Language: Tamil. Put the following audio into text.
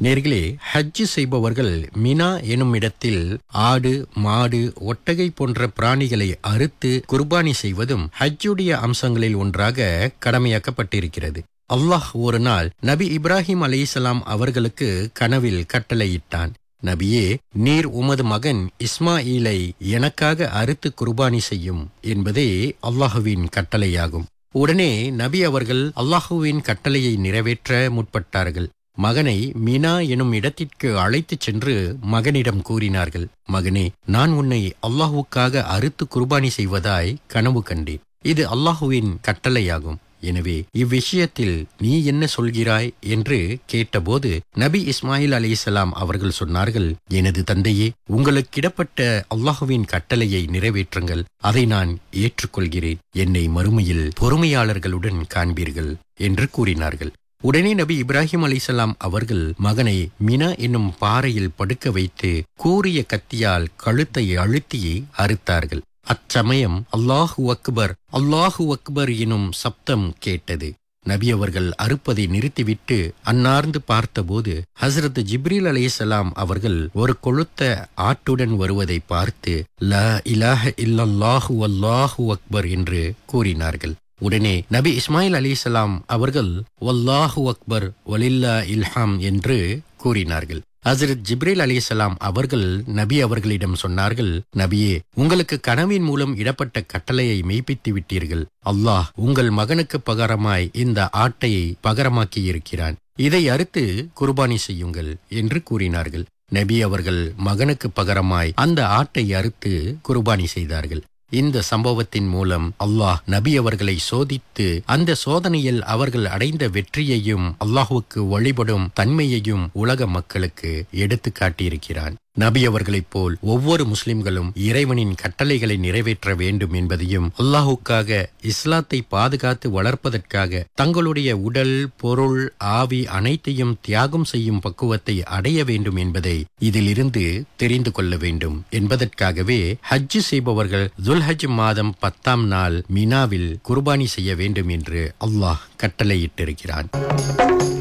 நேர்களே ஹஜ் செய்பவர்கள் மினா எனும் இடத்தில் ஆடு மாடு ஒட்டகை போன்ற பிராணிகளை அறுத்து குர்பானி செய்வதும் ஹஜ்ஜுடைய அம்சங்களில் ஒன்றாக கடமையாக்கப்பட்டிருக்கிறது அல்லாஹ் ஒரு நாள் நபி இப்ராஹிம் அலைஹிஸ்ஸலாம் அவர்களுக்கு கனவில் கட்டளையிட்டான் நபியே நீர் உமது மகன் இஸ்மாயிலை எனக்காக அறுத்து குர்பானி செய்யும் என்பதே அல்லாஹுவின் கட்டளையாகும் உடனே நபி அவர்கள் அல்லாஹுவின் கட்டளையை நிறைவேற்ற முற்பட்டார்கள் மகனை மினா எனும் இடத்திற்கு அழைத்துச் சென்று மகனிடம் கூறினார்கள் மகனே நான் உன்னை அல்லாஹுக்காக அறுத்து குர்பானி செய்வதாய் கனவு கண்டேன் இது அல்லாஹுவின் கட்டளையாகும் எனவே இவ்விஷயத்தில் நீ என்ன சொல்கிறாய் என்று கேட்டபோது நபி இஸ்மாயில் அலிசலாம் அவர்கள் சொன்னார்கள் எனது தந்தையே உங்களுக்கிடப்பட்ட அல்லாஹுவின் கட்டளையை நிறைவேற்றுங்கள் அதை நான் ஏற்றுக்கொள்கிறேன் என்னை மறுமையில் பொறுமையாளர்களுடன் காண்பீர்கள் என்று கூறினார்கள் உடனே நபி இப்ராஹிம் அலிசலாம் அவர்கள் மகனை மினா என்னும் பாறையில் படுக்க வைத்து கூறிய கத்தியால் கழுத்தை அழுத்தி அறுத்தார்கள் அச்சமயம் அல்லாஹு அக்பர் அல்லாஹு அக்பர் எனும் சப்தம் கேட்டது நபி அவர்கள் அறுப்பதை நிறுத்திவிட்டு அன்னார்ந்து பார்த்தபோது ஹசரத் ஜிப்ரீல் அலைஹிஸ்ஸலாம் அவர்கள் ஒரு கொழுத்த ஆட்டுடன் வருவதை பார்த்து லா இலாஹ இல்லல்லாஹு அல்லாஹு அக்பர் என்று கூறினார்கள் உடனே நபி இஸ்மாயில் அலிசலாம் அவர்கள் வல்லாஹு அக்பர் வலில்லா இல்ஹாம் என்று கூறினார்கள் ஹசரத் ஜிப்ரேல் அலிசலாம் அவர்கள் நபி அவர்களிடம் சொன்னார்கள் நபியே உங்களுக்கு கனவின் மூலம் இடப்பட்ட கட்டளையை மெய்ப்பித்து விட்டீர்கள் அல்லாஹ் உங்கள் மகனுக்கு பகரமாய் இந்த ஆட்டையை பகரமாக்கி இருக்கிறான் இதை அறுத்து குர்பானி செய்யுங்கள் என்று கூறினார்கள் நபி அவர்கள் மகனுக்கு பகரமாய் அந்த ஆட்டை அறுத்து குர்பானி செய்தார்கள் இந்த சம்பவத்தின் மூலம் அல்லாஹ் நபி அவர்களை சோதித்து அந்த சோதனையில் அவர்கள் அடைந்த வெற்றியையும் அல்லாஹுவுக்கு வழிபடும் தன்மையையும் உலக மக்களுக்கு எடுத்து காட்டியிருக்கிறான் நபி அவர்களைப் போல் ஒவ்வொரு முஸ்லிம்களும் இறைவனின் கட்டளைகளை நிறைவேற்ற வேண்டும் என்பதையும் அல்லாஹுக்காக இஸ்லாத்தை பாதுகாத்து வளர்ப்பதற்காக தங்களுடைய உடல் பொருள் ஆவி அனைத்தையும் தியாகம் செய்யும் பக்குவத்தை அடைய வேண்டும் என்பதை இதிலிருந்து தெரிந்து கொள்ள வேண்டும் என்பதற்காகவே ஹஜ்ஜு செய்பவர்கள் துல்ஹஜ் மாதம் பத்தாம் நாள் மினாவில் குர்பானி செய்ய வேண்டும் என்று அல்லாஹ் கட்டளையிட்டிருக்கிறான்